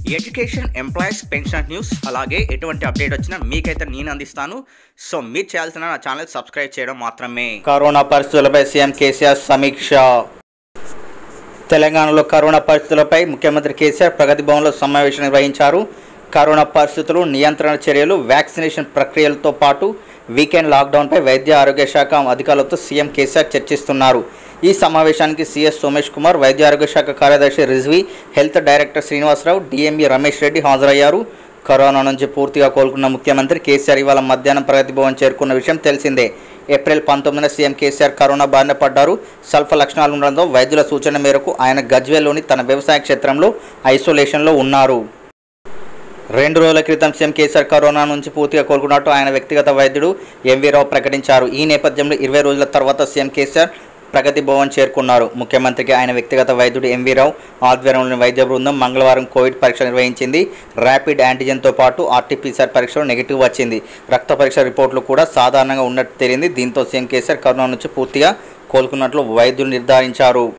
education employees pension news అలాగే ఎటువంటి update వచ్చినా మీకైతే నేను అందిస్తాను సో మీరు చేయాల్సిన నా ఛానల్ సబ్స్క్రైబ్ చేయడం మాత్రమే కరోనా పరిస్థితులపై సీఎం కేసీఆర్ సమీక్ష తెలంగాణలో కరోనా పరిస్థితులపై ముఖ్యమంత్రి కేసీఆర్ ప్రగతి భవన్లో సమావేశం నిర్వహించారు కరోనా పరిస్థితులు నియంత్రణ చర్యలు వ్యాక్సినేషన్ ప్రక్రియలతో పాటు వీకెండ్ లాక్డౌన్పై వైద్య ఆరోగ్య శాఖ అధికారులతో సీఎం కేసీఆర్ చర్చిస్తున్నారు ఈ సమావేశానికి సీఎస్ సోమేష్ కుమార్ వైద్య ఆరోగ్య శాఖ కార్యదర్శి Rizvi health director Srinivasa Rao DME Ramesh Reddy హాజరయ్యారు కరోనా నుంచి పూర్తిగా కోలుకున్న ముఖ్యమంత్రి కేసీఆర్ ఇవాళ మధ్యాహ్నం ప్రగతి భవన్ చేరుకున్న విషయం తెలిసిందే ఏప్రిల్ పంతొమ్మిదిన సీఎం కేసీఆర్ కరోనా బారిన పడ్డారు స్వల్ప లక్షణాలు ఉండడంతో వైద్యుల సూచన మేరకు ఆయన గజ్వేల్లోని తన వ్యవసాయ క్షేత్రంలో ఐసోలేషన్లో ఉన్నారు రెండు రోజుల క్రితం సీఎం కేసీఆర్ కరోనా నుంచి పూర్తిగా కోలుకున్నట్టు ఆయన వ్యక్తిగత వైద్యుడు ఎంవీ రావు ప్రకటించారు ఈ నేపథ్యంలో ఇరవై రోజుల తర్వాత సీఎం కేసీఆర్ ప్రగతి భవన్ చేరుకున్నారు ముఖ్యమంత్రికి ఆయన వ్యక్తిగత వైద్యుడు ఎంవీ రావు ఆధ్వర్యంలోని వైద్య బృందం మంగళవారం కోవిడ్ పరీక్ష నిర్వహించింది ర్యాపిడ్ యాంటీజెన్తో పాటు ఆర్టీపీసీఆర్ పరీక్షలో నెగిటివ్ వచ్చింది రక్త పరీక్ష రిపోర్టులు కూడా సాధారణంగా ఉన్నట్టు తేలింది దీంతో సీఎం కేసీఆర్ కరోనా నుంచి పూర్తిగా కోలుకున్నట్లు వైద్యులు నిర్ధారించారు